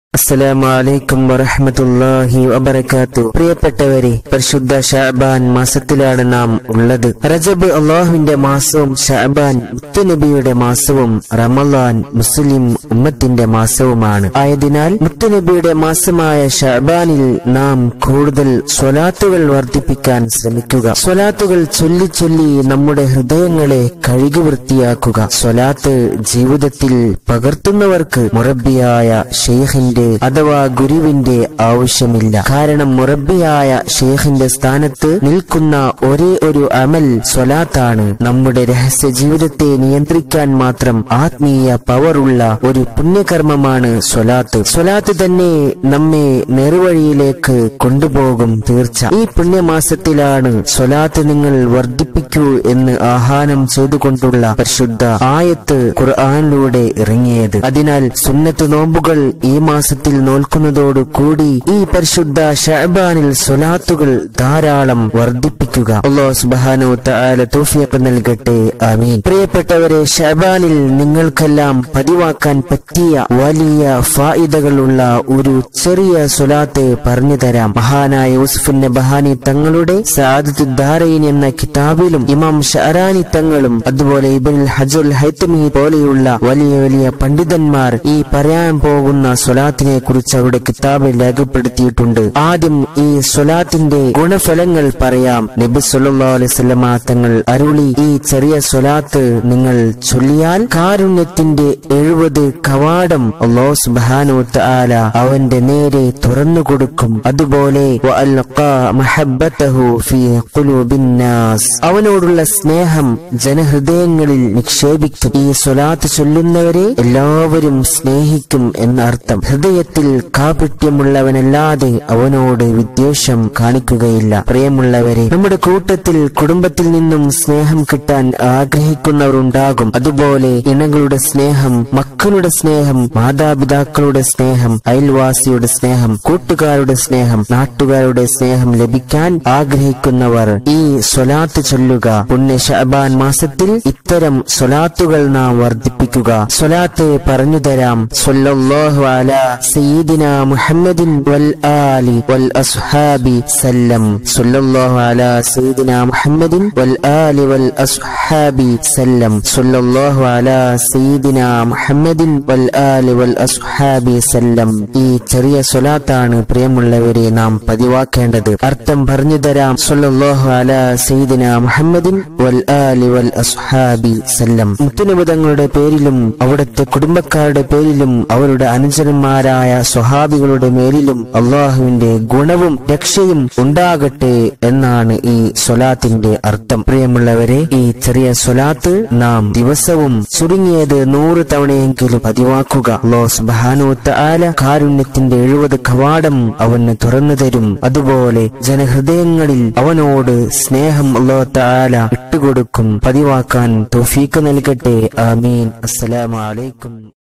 അസ്സലാമു അലൈക്കും വറഹ്മത്തുള്ളാഹി വബറകാത്തു പ്രിയപ്പെട്ടവരെ പരിശുദ്ധ ഷഅബാൻ മാസത്തിലാണ് നാം ഉള്ളത് റജബ് അള്ളാഹുവിന്റെ മാസവും ഷഅബാൻ മുത്തുനബിയുടെ മാസവും റമളാൻ മുസ്ലിം ഉമ്മത്തിന്റെ മാസവുമാണ് ആയതിനാൽ മുത്തുനബിയുടെ മാസമായ ഷഅബാനിൽ നാം കൂടുതൽ സ്വലാത്തുകൾ വർദ്ധിപ്പിക്കാൻ ശ്രമിക്കുക സ്വലാത്തുകൾ ചൊല്ലി ചൊല്ലി നമ്മുടെ ഹൃദയങ്ങളെ കഴുകി വൃത്തിയാക്കുക സ്വലാത്ത് ജീവിതത്തിൽ പകർത്തുന്നവർക്ക് മുറബിയായ ഷെയ്ഖിന്റെ അഥവാ ഗുരുവിന്റെ ആവശ്യമില്ല കാരണം മുറബിയായ ഷെയ്ഖിന്റെ സ്ഥാനത്ത് നിൽക്കുന്ന ഒരേ ഒരു അമൽ സ്വലാത്താണ് നമ്മുടെ രഹസ്യ ജീവിതത്തെ നിയന്ത്രിക്കാൻ മാത്രം ആത്മീയ പവറുള്ള ഒരു പുണ്യകർമ്മമാണ് സ്വലാത്ത് സ്വലാത്ത് തന്നെ നമ്മെ നേർവഴിയിലേക്ക് കൊണ്ടുപോകും തീർച്ച ഈ പുണ്യമാസത്തിലാണ് സ്വലാത്ത് നിങ്ങൾ വർദ്ധിപ്പിക്കൂ എന്ന് ആഹ്വാനം ചെയ്തുകൊണ്ടുള്ള പരിശുദ്ധ ആയത്ത് ഖുർആനിലൂടെ ഇറങ്ങിയത് അതിനാൽ സുന്നത്ത് നോമ്പുകൾ ഈ മാസത്തിൽ നോൽക്കുന്നതോടു കൂടി ഈ പരിശുദ്ധ ഷഅബാനിൽ സ്വലാത്തുകൾ ധാരാളം വർദ്ധിപ്പിക്കുക അള്ളാഹു സുബ്ഹാനഹു തആല തൗഫീഖ് നൽകട്ടെ ആമീൻ പ്രിയപ്പെട്ടവരെ ഷഅബാനിൽ നിങ്ങൾക്കെല്ലാം പതിവാക്കാൻ പറ്റിയ വലിയ ഫായിദകളുള്ള ഒരു ചെറിയ സ്വലാത്ത് പറഞ്ഞു തരാം മഹാനായ യൂസുഫ് നബഹാനി തങ്ങളുടെ സാദത്ത് ദാരൈൻ എന്ന കിതാബിലും ഇമാം ഷഅറാനി തങ്ങളും അതുപോലെ ഇബ്നുൽ ഹജുൽ ഹൈത്തമി പോലെയുള്ള വലിയ വലിയ പണ്ഡിതന്മാർ ഈ പറയാൻ പോകുന്ന സ്വലാത്തിനെ കുറിച്ച് അവരുടെ കിതാബിൽ രേഖപ്പെടുത്തിയിട്ടുണ്ട് ആദ്യം ഈ സ്വലാത്തിന്റെ ഗുണഫലങ്ങൾ പറയാം നബി സല്ലല്ലാഹു അലൈഹി വസല്ലമ തങ്ങൾ അരുളി ഈ ചെറിയ സ്വലാത്ത് നിങ്ങൾ ചൊല്ലിയാൽ കാരുണ്യത്തിന്റെ എഴുപത് കവാടം അല്ലാഹു സുബ്ഹാനഹു തആല അവന്റെ നേരെ തുറന്നു കൊടുക്കും അതുപോലെ വഅൽഖാ മഹബ്ബതഹു ഫീ ഖുലൂബിൻ നാസ് അവനോടുള്ള സ്നേഹം ജനഹൃദയങ്ങളിൽ നിക്ഷേപിക്കും ഈ സ്വലാത്ത് ചൊല്ലുന്നവരെ എല്ലാവരും സ്നേഹിക്കും എന്നർത്ഥം ഹൃദയത്തിൽ കാപട്യമുള്ളവനല്ലാതെ അവനോട് വിദ്വേഷം കാണിക്കുകയില്ല പ്രിയമുള്ളവരെ നമ്മുടെ കൂട്ടത്തിൽ കുടുംബത്തിൽ നിന്നും സ്നേഹം കിട്ടാൻ ആഗ്രഹിക്കുന്നവർ ഉണ്ടാകും അതുപോലെ ഇണകളുടെ സ്നേഹം മക്കളുടെ സ്നേഹം മാതാപിതാക്കളുടെ സ്നേഹം അയൽവാസിയുടെ സ്നേഹം കൂട്ടുകാരുടെ സ്നേഹം നാട്ടുകാരുടെ സ്നേഹം ലഭിക്കാൻ ആഗ്രഹിക്കുന്നവർ ഈ സ്വലാത്ത് ചൊല്ലുക പുണ്യ ഷഅബാൻ മാസത്തിൽ ഇത്തരം സ്വലാത്തുകൾ നാം വർദ്ധിപ്പിക്കുക സ്വലാത്ത് പറഞ്ഞു തരാം സ്വല്ലല്ലാഹു അലാ സയ്യിദിന മുഹമ്മദിൻ വൽ ആലി വൽ അസ്ഹാബി സല്ലം സ്വല്ലല്ലാഹു അലാ സയ്യിദിന മുഹമ്മദിൻ വൽ ആലി വൽ അസ്ഹാബി സല്ലം സ്വല്ലല്ലാഹു അലാ സയ്യിദിന മുഹമ്മദിൻ വൽ ആലി വൽ അസ്ഹാബി സല്ലം ഈ ചെറിയ സ്വലാത്താണ് പ്രിയമുള്ളവരെ നാം പതിവാക്കേണ്ടത് അർത്ഥം പറഞ്ഞു തരാം സ്വല്ലല്ലാഹു അലാ സയ്യിദിന മുഹമ്മദിൻ വൽ ആലി വൽ അസ്ഹാബി സല്ലം മുത്തുനിബിതങ്ങളുടെ പേരിലും അവിടുത്തെ കുടുംബക്കാരുടെ പേരിലും അവരുടെ അനുചരന്മാരായ സ്വഹാബികളുടെ മേലിലും അള്ളാഹുവിന്റെ ഗുണവും രക്ഷയും ഉണ്ടാകട്ടെ എന്നാണ് ഈ സ്വലാത്തിന്റെ അർത്ഥം പ്രിയമുള്ളവരെ ഈ ചെറിയ സ്വലാത്ത് നാം ദിവസവും ചുരുങ്ങിയത് നൂറ് തവണയെങ്കിലും പതിവാക്കുക അല്ലാഹു സുബ്ഹാനഹു തആല കാരുണ്യത്തിന്റെ എഴുപത് കവാടം അവന് തുറന്നു തരും അതുപോലെ ജനഹൃദയങ്ങളിൽ അവനോട് സ്നേഹം അല്ലാഹു തആല ഇട്ടുകൊടുക്കും പതിവാക്കാൻ തൗഫീക്ക് നൽകട്ടെ ആമീൻ അസ്സലാമു അലൈക്കും